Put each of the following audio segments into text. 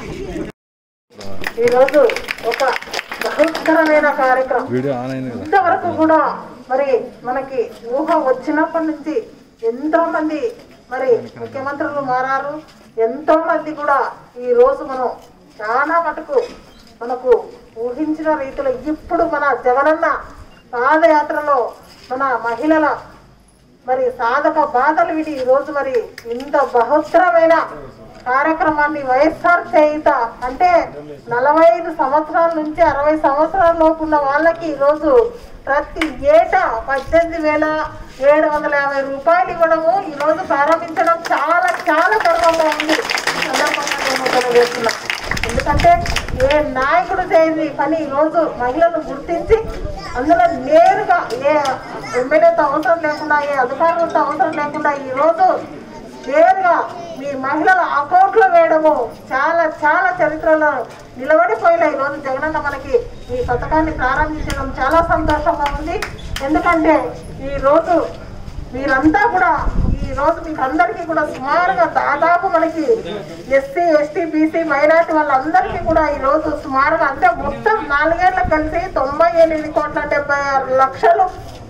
ఈరోజు ఒక బహుత్తరమైన కార్యక్రమం వీడియో ఆన్ అయింది కదా ఇంతవరకు కూడా మరి మనకి ఊహ వచ్చినప్పటి నుంచి ఎంతో మంది మరి ముఖ్యమంత్రులు మారారు ఎంతో మంది కూడా ఈ రోజు మనం చాలా మటుకు మనకు ఊహించిన రీతిలో ఇప్పుడు మన జగనన్న పాదయాత్రలో మన మహిళల మరి సాధక బాధలు విని ఈ రోజు మరి ఇంత బహుత్తరమైన కార్యక్రమాన్ని వైఎస్ఆర్ చేయుత అంటే నలభై ఐదు సంవత్సరాల నుంచి అరవై సంవత్సరాల లోపు ఉన్న వాళ్ళకి ఈ రోజు ప్రతి ఏటా పద్దెనిమిది వేల ఏడు వందల యాభై రూపాయలు ఇవ్వడము ఈ రోజు ప్రారంభించడం చాలా చాలా గర్వంగా ఉంది ఈ సందర్భంగా నేను తెలియజేస్తున్నా ఎందుకంటే ఏ నాయకుడు చేయని పని ఈ రోజు మహిళలు గుర్తించి అందులో నేరుగా ఏ ఎమ్మెల్యేతో అవసరం లేకుండా ఏ అధికారులతో అవసరం లేకుండా ఈ రోజు నేరుగా మీ మహిళల అకౌంట్లో వేయడము చాలా చాలా చరిత్రలో నిలబడిపోయిన ఈ రోజు జగనన్న మనకి ఈ పథకాన్ని ప్రారంభించడం చాలా సంతోషంగా ఉంది ఎందుకంటే ఈ రోజు మీరంతా కూడా ఈ రోజు మీకు అందరికీ కూడా సుమారుగా దాదాపు మనకి ఎస్సీ ఎస్టీ బీసీ మైనార్టీ వాళ్ళందరికీ కూడా ఈ రోజు సుమారుగా అంటే మొత్తం నాలుగేళ్లకు కలిసి తొంభై ఎనిమిది కోట్ల డెబ్బై ఆరు లక్షలు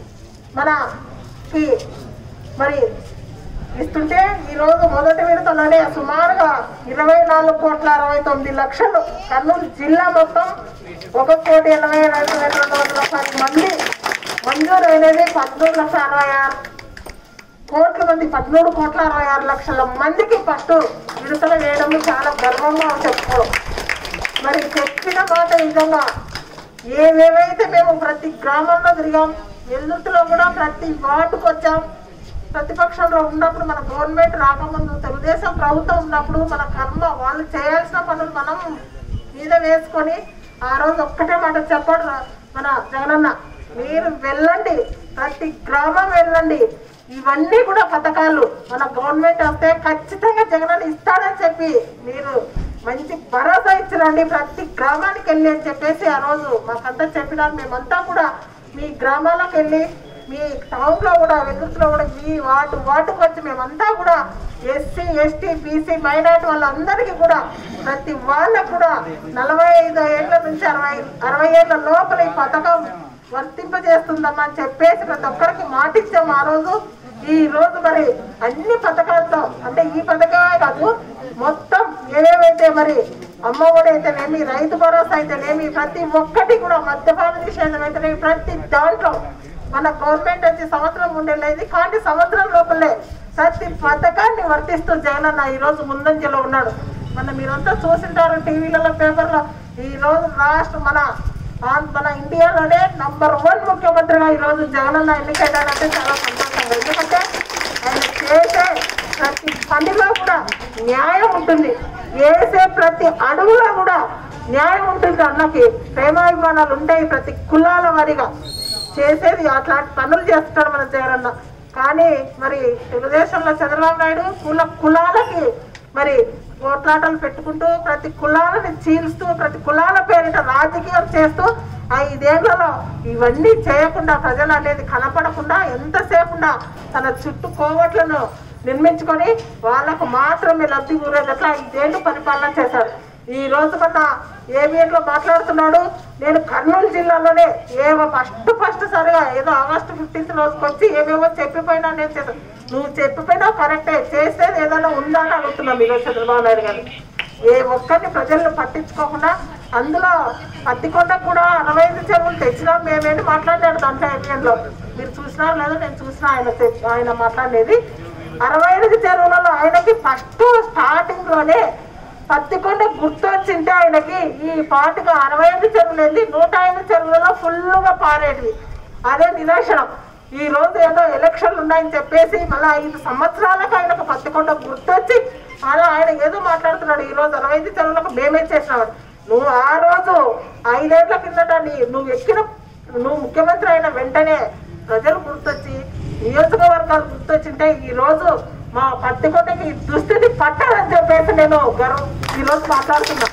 మనకి మరి ఇస్తుంటే ఈ రోజు మొదటి విడతలోనే సుమారుగా ఇరవై నాలుగు కోట్ల అరవై తొమ్మిది లక్షలు కర్నూలు జిల్లా మొత్తం ఒక కోటి ఎనభై రెండు వేల రెండు వందల పది మంది మంజూరు అయినది పద్మూడు లక్షల అరవై ఆరు కోట్ల మంది పదమూడు కోట్ల అరవై ఆరు లక్షల మందికి ఫస్ట్ విడుదల వేయడం చాలా గర్వంగా చెప్పుకోవడం మరి చెప్పిన మాట విధంగా ఏవేవైతే మేము ప్రతి గ్రామంలో తిరిగాం ఎల్లుట్టులో కూడా ప్రతి వార్డుకు వచ్చాం ప్రతిపక్షంలో ఉన్నప్పుడు మన గవర్నమెంట్ రాకముందు తెలుగుదేశం ప్రభుత్వం ఉన్నప్పుడు మన కర్మ వాళ్ళు చేయాల్సిన పనులు మనం మీద వేసుకొని ఆ రోజు ఒక్కటే మాట చెప్పడు మన జగనన్న మీరు వెళ్ళండి ప్రతి గ్రామం వెళ్ళండి ఇవన్నీ కూడా పథకాలు మన గవర్నమెంట్ వస్తే ఖచ్చితంగా జగనన్న ఇస్తాడని చెప్పి మీరు మంచి భరోసా ఇచ్చిరండి ప్రతి గ్రామానికి వెళ్ళి అని చెప్పేసి ఆ రోజు మాకంతా చెప్పినారు మేమంతా కూడా మీ గ్రామాలకు వెళ్ళి మీ టౌన్ లో కూడా వెలుగుతులో కూడా మీ వార్డు వార్డుకు వచ్చి మేమంతా కూడా ఎస్సీ ఎస్టీ బీసీ మైనార్టీ వాళ్ళందరికీ కూడా ప్రతి వాళ్ళకు కూడా నలభై ఐదు ఏళ్ల నుంచి అరవై అరవై ఏళ్ల లోపల ఈ పథకం వర్తింపజేస్తుందమ్మా అని చెప్పేసి ప్రతి ఒక్కరికి మాటిచ్చాము ఆ రోజు ఈ రోజు మరి అన్ని పథకాలతో అంటే ఈ పథకమే కాదు మొత్తం ఏవేవైతే మరి అమ్మఒడి అయితేనేమి రైతు భరోసా అయితేనేమి ప్రతి ఒక్కటి కూడా మద్యపాన నిషేధం అయితేనేమి ప్రతి దాంట్లో మన గవర్నమెంట్ వచ్చి సంవత్సరం ఉండేది కానీ సంవత్సరం లోపలే ప్రతి పథకాన్ని వర్తిస్తూ జగనన్న ఈ రోజు ముందంజలో ఉన్నాడు మన మీరంతా చూసింటారు టీవీలలో పేపర్లో ఈ రోజు రాష్ట్ర మన ఆంధ్ర- మన ఇండియాలోనే నంబర్ వన్ ముఖ్యమంత్రిగా ఈ రోజు జగనన్న ఎన్నికయ్యాడంటే చాలా సంతోషంగా ఎందుకంటే ఆయన చేసే ప్రతి పనిలో కూడా న్యాయం ఉంటుంది వేసే ప్రతి అడుగులో కూడా న్యాయం ఉంటుంది అన్నకి ప్రేమాభిమానాలు ఉంటాయి ప్రతి కులాల వారిగా చేసేది అట్లాంటి పనులు చేస్తాడు మన జగనన్న కానీ మరి తెలుగుదేశంలో చంద్రబాబు నాయుడు కుల కులాలకి మరి పోట్లాటలు పెట్టుకుంటూ ప్రతి కులాలని చీల్స్తూ ప్రతి కులాల పేరిట రాజకీయం చేస్తూ ఆ ఐదేళ్లలో ఇవన్నీ చేయకుండా ప్రజలు అనేది కనపడకుండా ఎంతసేపు తన చుట్టూ కోవట్లను నిర్మించుకొని వాళ్ళకు మాత్రమే లబ్ధి కూరేటట్లా ఐదేళ్లు పరిపాలన చేశారు ఈ రోజు మన ఏబిఎన్ లో మాట్లాడుతున్నాడు నేను కర్నూలు జిల్లాలోనే ఏవో ఫస్ట్ ఫస్ట్ సరిగా ఏదో ఆగస్టు ఫిఫ్టీన్త్ రోజుకి వచ్చి ఏమేమో చెప్పిపోయినా నేను చేశాను నువ్వు చెప్పిపోయినావు కరెక్టే చేసేది ఏదైనా ఉందా అని అడుగుతున్నాం ఈరోజు చంద్రబాబు నాయుడు గారు ఏ ఒక్కరిని ప్రజలను పట్టించుకోకుండా అందులో పత్తికొండకు కూడా అరవై ఐదు చెరువులు తెచ్చినాం మేమేంటి మాట్లాడాడు దాంట్లో ఏబిఎన్ లో మీరు చూసినారు లేదో నేను చూసిన ఆయన తె- ఆయన మాట్లాడేది అరవై ఐదు చెరువులలో ఆయనకి ఫస్ట్ స్టార్టింగ్ లోనే పత్తికొండ గుర్తొచ్చింటే ఆయనకి ఈ పాటుగా అరవై ఐదు చెరువులు వెళ్ళి నూట ఐదు చెరువులలో ఫుల్గా పారేటివి అదే నిదర్శనం ఈ రోజు ఏదో ఎలక్షన్లు ఉన్నాయని చెప్పేసి మళ్ళీ ఐదు సంవత్సరాలకు ఆయనకు పత్తికొండ గుర్తొచ్చి అలా ఆయన ఏదో మాట్లాడుతున్నాడు ఈ రోజు అరవై ఐదు చెరువులకు మేమే చేసినాడు నువ్వు ఆ రోజు ఐదేళ్ల కిందట నీ- నువ్వు ఎక్కిన నువ్వు ముఖ్యమంత్రి అయిన వెంటనే ప్రజలు గుర్తొచ్చి నియోజకవర్గాలు గుర్తొచ్చింటే ఈ రోజు మా పత్తికొండకి ఈ దుస్థితి పట్టాలని చెప్పేసి నేను గర్వ ఈ రోజు మాట్లాడుతున్నా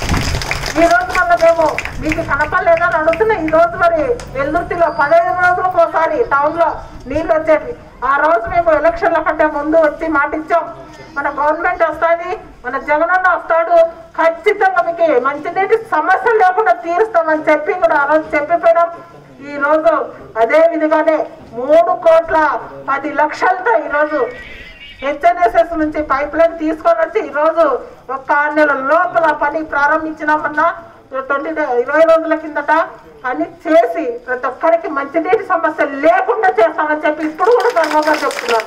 ఈ రోజు మళ్ళీ మేము మీకు కనపడలేదని అడుగుతున్నా ఈ రోజు మరి వెల్దుర్తిలో పదహైదు రోజులకు ఒకసారి టౌన్ లో నీళ్ళు వచ్చేది ఆ రోజు మేము ఎలక్షన్ల కంటే ముందు వచ్చి మాటిచ్చాం మన గవర్నమెంట్ వస్తుంది మన జగనన్న వస్తాడు ఖచ్చితంగా మీకు మంచినీటి సమస్య లేకుండా తీరుస్తామని చెప్పి కూడా ఆ రోజు చెప్పిపోయినాం ఈ రోజు అదే విధంగానే మూడు కోట్ల పది లక్షలతో ఈ రోజు హెచ్ఎన్ఎస్ఎస్ నుంచి పైప్ లైన్ తీసుకొని వచ్చి ఈ రోజు ఒక ఆరు నెలల లోపల పని ప్రారంభించినామన్నా ట్వంటీ ఇరవై రోజుల కిందట పని చేసి ప్రతి ఒక్కరికి మంచినీటి సమస్య లేకుండా చేస్తామని చెప్పి ఇప్పుడు కూడా గర్వంగా చెప్తున్నారు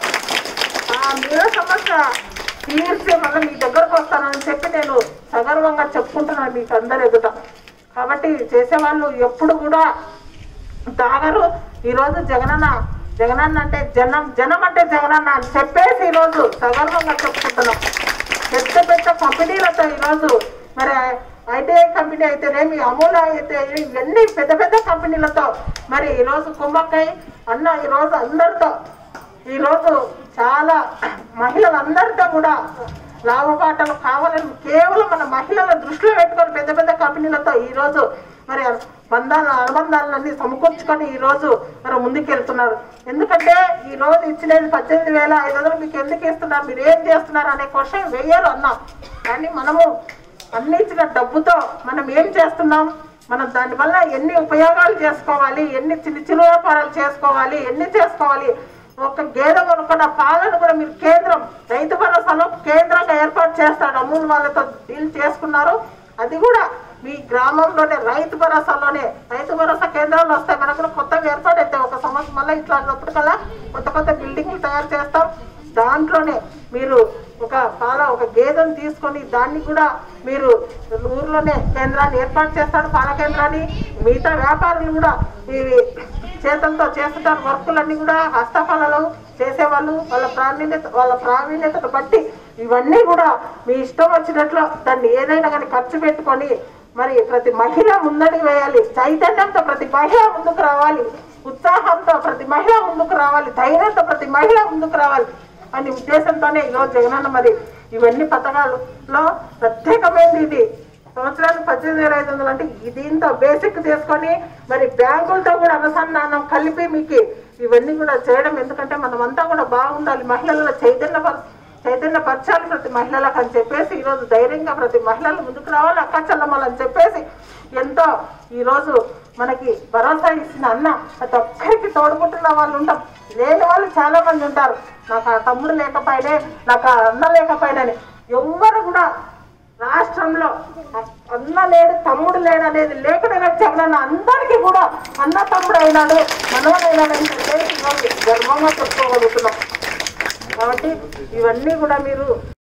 ఆ నీళ్ళ సమస్య తీర్చి మళ్ళీ మీ దగ్గరకు వస్తానని చెప్పి నేను సగర్వంగా చెప్పుకుంటున్నాను మీకు అందరు ఎదుట కాబట్టి చేసేవాళ్ళు ఎప్పుడు కూడా తాగరు ఈరోజు జగనన్న జగనన్న అంటే జనం జనం అంటే జగనన్న అని చెప్పేసి ఈరోజు సగర్వంగా చెప్పుకుంటున్నాం పెద్ద పెద్ద కంపెనీలతో ఈరోజు మరి ఐటీఐ కంపెనీ అయితేనేమి అమూల అయితే ఇవన్నీ పెద్ద పెద్ద కంపెనీలతో మరి ఈరోజు కుమ్మక్కై అన్న ఈరోజు అందరితో ఈరోజు చాలా మహిళలందరితో కూడా లాభపాటలు కావాలని కేవలం మన మహిళల దృష్టిలో పెట్టుకొని పెద్ద పెద్ద కంపెనీలతో ఈరోజు మరి బంధాల అనుబంధాలన్నీ సమకూర్చుకొని ఈ రోజు మరి ముందుకెళ్తున్నారు ఎందుకంటే ఈ రోజు ఇచ్చినది పద్దెనిమిది వేల ఐదు వందలు మీకు ఎందుకు ఇస్తున్నారు మీరు ఏం చేస్తున్నారు అనే క్వశ్చన్ వేయరు అన్నాం కానీ మనము అన్ని ఇచ్చిన డబ్బుతో మనం ఏం చేస్తున్నాం మనం దానివల్ల ఎన్ని ఉపయోగాలు చేసుకోవాలి ఎన్ని చిన్న చిన్న వ్యాపారాలు చేసుకోవాలి ఎన్ని చేసుకోవాలి ఒక గేదె కొనుక్కున్న పాలను కూడా మీరు కేంద్రం రైతు భరోసాలో కేంద్రంగా ఏర్పాటు చేస్తాడు అమూల్ వాళ్ళతో డీల్ చేసుకున్నారు అది కూడా మీ గ్రామంలోనే రైతు భరోసాలోనే రైతు భరోసా కేంద్రాలు వస్తాయి మనకు కూడా కొత్తగా ఏర్పాటు అవుతాయి ఒక సంవత్సరం మళ్ళీ ఇట్లాంటప్పుడు కల్లా కొత్త కొత్త బిల్డింగ్లు తయారు చేస్తాం దాంట్లోనే మీరు ఒక పాల ఒక గేదెను తీసుకొని దాన్ని కూడా మీరు ఊర్లోనే కేంద్రాన్ని ఏర్పాటు చేస్తాడు పాల కేంద్రాన్ని మిగతా వ్యాపారులు కూడా ఇవి చేతులతో చేస్తుంటారు వర్కులన్నీ కూడా హస్తకళలు చేసేవాళ్ళు వాళ్ళ ప్రావీణ్యత వాళ్ళ ప్రావీణ్యతను బట్టి ఇవన్నీ కూడా మీ ఇష్టం వచ్చినట్లు దాన్ని ఏదైనా కానీ ఖర్చు పెట్టుకొని మరి ప్రతి మహిళ ముందడికి వేయాలి చైతన్యంతో ప్రతి మహిళ ముందుకు రావాలి ఉత్సాహంతో ప్రతి మహిళ ముందుకు రావాలి ధైర్యంతో ప్రతి మహిళ ముందుకు రావాలి అనే ఉద్దేశంతోనే ఈరోజు జగనన్న మరి ఇవన్నీ పథకాలలో ప్రత్యేకమైనది ఇది సంవత్సరానికి పద్దెనిమిది వేల ఐదు వందలు అంటే ఇది దీంతో బేసిక్ తీసుకొని మరి బ్యాంకులతో కూడా అనుసంధానం కలిపి మీకు ఇవన్నీ కూడా చేయడం ఎందుకంటే మనమంతా కూడా బాగుండాలి మహిళల చైతన్య చైతన్యపరచాలి ప్రతి మహిళలకు అని చెప్పేసి ఈరోజు ధైర్యంగా ప్రతి మహిళలు ముందుకు రావాలి అక్క చెల్లమ్మలని చెప్పేసి ఎంతో ఈరోజు మనకి భరోసా ఇచ్చిన అన్న ప్రతి ఒక్కరికి తోడుకుంటున్న వాళ్ళు ఉంటాం లేని వాళ్ళు చాలా మంది ఉంటారు నాకు ఆ తమ్ముడు లేకపోయినే నాకు ఆ అన్న లేకపోయినని ఎవ్వరు కూడా రాష్ట్రంలో అన్న లేడు తమ్ముడు లేడు అనేది లేకుండా జగనన్న అందరికీ కూడా అన్న తమ్ముడు అయినాడు మనవడు అయినాడు అని చెప్పేసి ఈరోజు గర్వంగా చెప్పుకోగలుగుతున్నాం కాబట్టి ఇవన్నీ కూడా మీరు